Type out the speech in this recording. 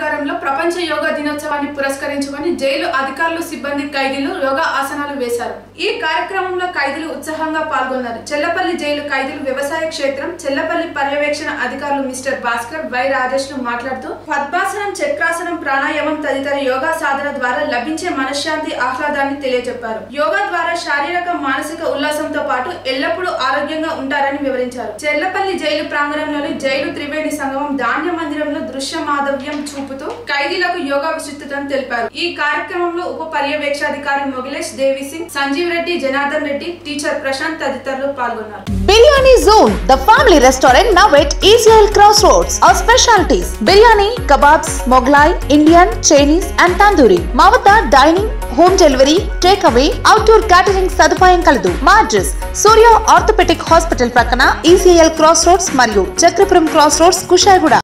ఆధ్వర్యంలో ప్రపంచ యోగా దినోత్సవాన్ని పురస్కరించుకొని జైలు అధికారులు సిబ్బంది ఖైదీలు యోగా ఆసనాలు వేశారు ఈ కార్యక్రమంలో ఖైదీలు ఉత్సాహంగా పాల్గొన్నారు చెల్లపల్లి జైలు ఖైదీలు వ్యవసాయ క్షేత్రం చెల్లపల్లి పర్యవేక్షణ అధికారులు మిస్టర్ భాస్కర్ వై రాజేష్ లు మాట్లాడుతూ పద్మాసనం చక్రాసనం ప్రాణాయామం తదితర యోగా సాధన ద్వారా లభించే మనశ్శాంతి ఆహ్లాదాన్ని తెలియజెప్పారు యోగా ద్వారా శారీరక మానసిక ఉల్లాసంతో పాటు ఎల్లప్పుడూ ఆరోగ్యంగా ఉంటారని వివరించారు చెల్లపల్లి జైలు ప్రాంగణంలోని జైలు త్రివేణి సంగమం ధాన్య మందిరంలో దృశ్య మాధవ్యం చూపుతూ ఖైదీలకు యోగా విస్తృతని తెలిపారు ఈ కార్యక్రమంలో ఉప పర్యవేక్షాధికారి మొగిలేష్ దేవి సింగ్ సంజీవ్ రెడ్డి జనార్దన్ రెడ్డి టీచర్ ప్రశాంత్ తదితరులు పాల్గొన్నారు biryani zone the family restaurant now at ECL cross roads our specialities biryani kebabs Mughlai Indian Chinese and tandoori మా వద్ద dining home delivery take away outdoor catering సదుపాయం కలదు మా అడ్రస్ సూర్య ఆర్థోపెటిక్ హాస్పిటల్ ప్రక్కన ఈసీఎల్ క్రాస్ రోడ్స్ మరియు చక్రపురం క్రాస్ రోడ్స్ కుషాయిగూడ